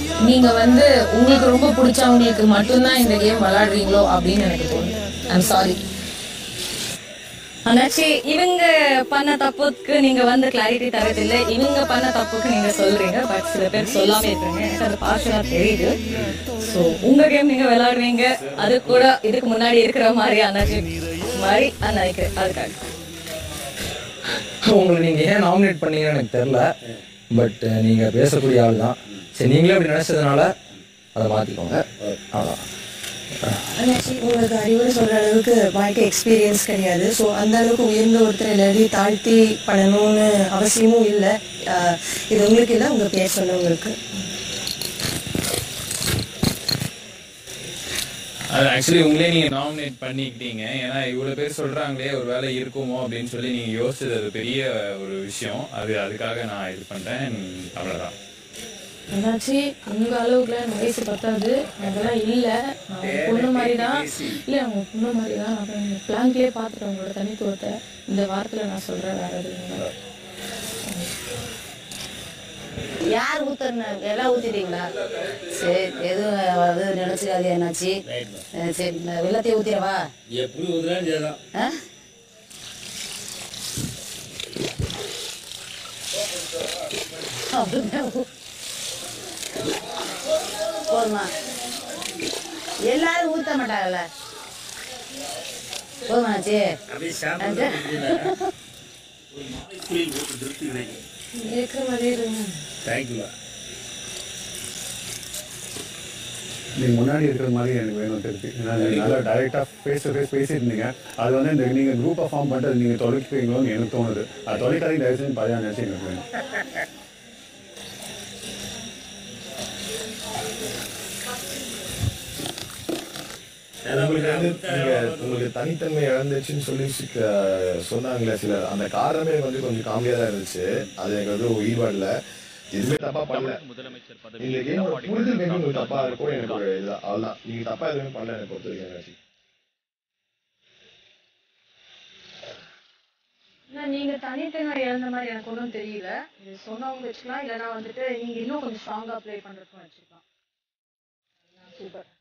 நீங்க வந்து உங்களுக்கு ரொம்ப பிடிச்சவங்களுக்கு மட்டும்தான் இந்த கேம் விளையாடுறீங்களோ அப்படின்னு எனக்கு தோணுது ஐம் சாரி அண்ணாச்சி இவங்க பண்ண தப்புக்கு நீங்க வந்து கிளாரிட்டி தரதில்லை இவங்க பண்ண தப்புக்கு நீங்க சொல்றீங்க பட் சில பேர் சொல்லாம இருக்கீங்க எனக்கு அது பார்ஷலா தெரியுது சோ உங்க கேம் நீங்க விளையாடுவீங்க அது கூட இதுக்கு முன்னாடி இருக்கிற மாதிரி அண்ணாச்சி மாதிரி நினைக்கிறேன் அதுக்காக உங்களை நீங்கள் ஏன் நாமினேட் பண்ணீங்கன்னு எனக்கு தெரில பட் நீங்கள் பேசக்கூடிய ஆள் தான் சரி நீங்களே அப்படி நினச்சதுனால அதை மாற்றிக்கோங்க அவ்வளோதான் அண்ணாச்சி உங்களுக்கு அறிவுரை சொல்ற அளவுக்கு வாழ்க்கை எக்ஸ்பீரியன்ஸ் கிடையாது ஸோ அந்த அளவுக்கு உயர்ந்த ஒருத்தர் எல்லாரையும் தாழ்த்தி பண்ணணும்னு அவசியமும் இல்லை ஆஹ் இது உங்களுக்கு இல்லை உங்க பேர் சொன்னவங்களுக்கு அது ஆக்சுவலி உங்களே நீங்க நாமினேட் பண்ணிக்கிட்டீங்க ஏன்னா இவ்வளவு பேர் சொல்றாங்களே ஒரு வேலை இருக்குமோ அப்படின்னு சொல்லி நீங்க யோசிச்சது அது பெரிய ஒரு விஷயம் அது அதுக்காக நான் இது பண்றேன் அவ்வளவுதான் என்னாச்சு உங்க அளவுக்குலாம் எனக்கு வயசு பத்தாது அதெல்லாம் இல்ல நான் உங்க பொண்ணு மாதிரி தான் இல்ல உங்க பொண்ணு மாதிரி தான் நான் பிளான்லயே பாத்துட்டேன் உங்களோட தனித்துவத்தை இந்த வாரத்துல நான் சொல்றேன் வேற எதுவும் இல்லை. யார் ஊத்துறன்னு எல்லாம் ஊத்திட்டீங்களா சரி எதுவும் அது நினைச்சுக்காது என்னாச்சு அஹ் சரி இந்த வெள்ளத்தையும் ஊத்திடவா எப்படி ஊதுறான்னு செய்யலாம் ஆ? அப்படிதான் ஊ- போதுமா எல்லாரும் ஊத்த மாட்டாங்கல்ல போதுமாச்சு அப்படியே சாப்பிட்டு ஊற்றி திருப்தி கிடைக்கும் இருக்கிற மாதிரியே இருங்க தேங்க்யூலா நீங்க முன்னாடி இருக்கிற மாதிரி எனக்கு வேணும் திருப்பி ஏன்னா நீங்க நல்லா டைரக்டா ஃபேஸ் டு ஃபேஸ் பேசியிருந்தீங்க அது வந்து இந்த நீங்க குரூப்பை ஃபார்ம் பண்ணிட்டு நீங்க தொலைக்கிறீங்களோன்னு எனக்கு தோணுது அது தொலைக்காதீங்க தயவு செஞ்சு பழைய நினைச்சு எனக்கு வேணும் உங்களுக்கு வந்து நீங்க உங்களுக்கு தனித்தன்மை இழந்துச்சுன்னு சொல்லி சிக்க- சொன்னாங்களே சில அந்த காரணமே வந்து கொஞ்சம் காமெடியா தான் இருந்துச்சு அது எனக்கு வந்து ஒரு ஈடுபாடுல எதுவுமே தப்பா பண்ணல இந்த கேம் புரிதல் மேபி உங்களுக்கு தப்பா இருக்கும் எனக்கு ஒரு இதுதான் அவ்வளவுதான் நீங்க தப்பா எதுவுமே பண்ணல எனக்கு பொறுத்த வரைக்கும் என்னாச்சு. ஆனா நீங்க தனித்தன்மை இழந்த மாதிரி எனக்கு ஒன்றும் தெரியல இது சொன்னவங்க வச்சுக்கலாம் இல்லைன்னா வந்துட்டு நீங்க இன்னும் கொஞ்சம் ஸ்ட்ராங்கா ப்ளே பண்றதுக்கும் வச்சுக்கலாம் சூப்பர்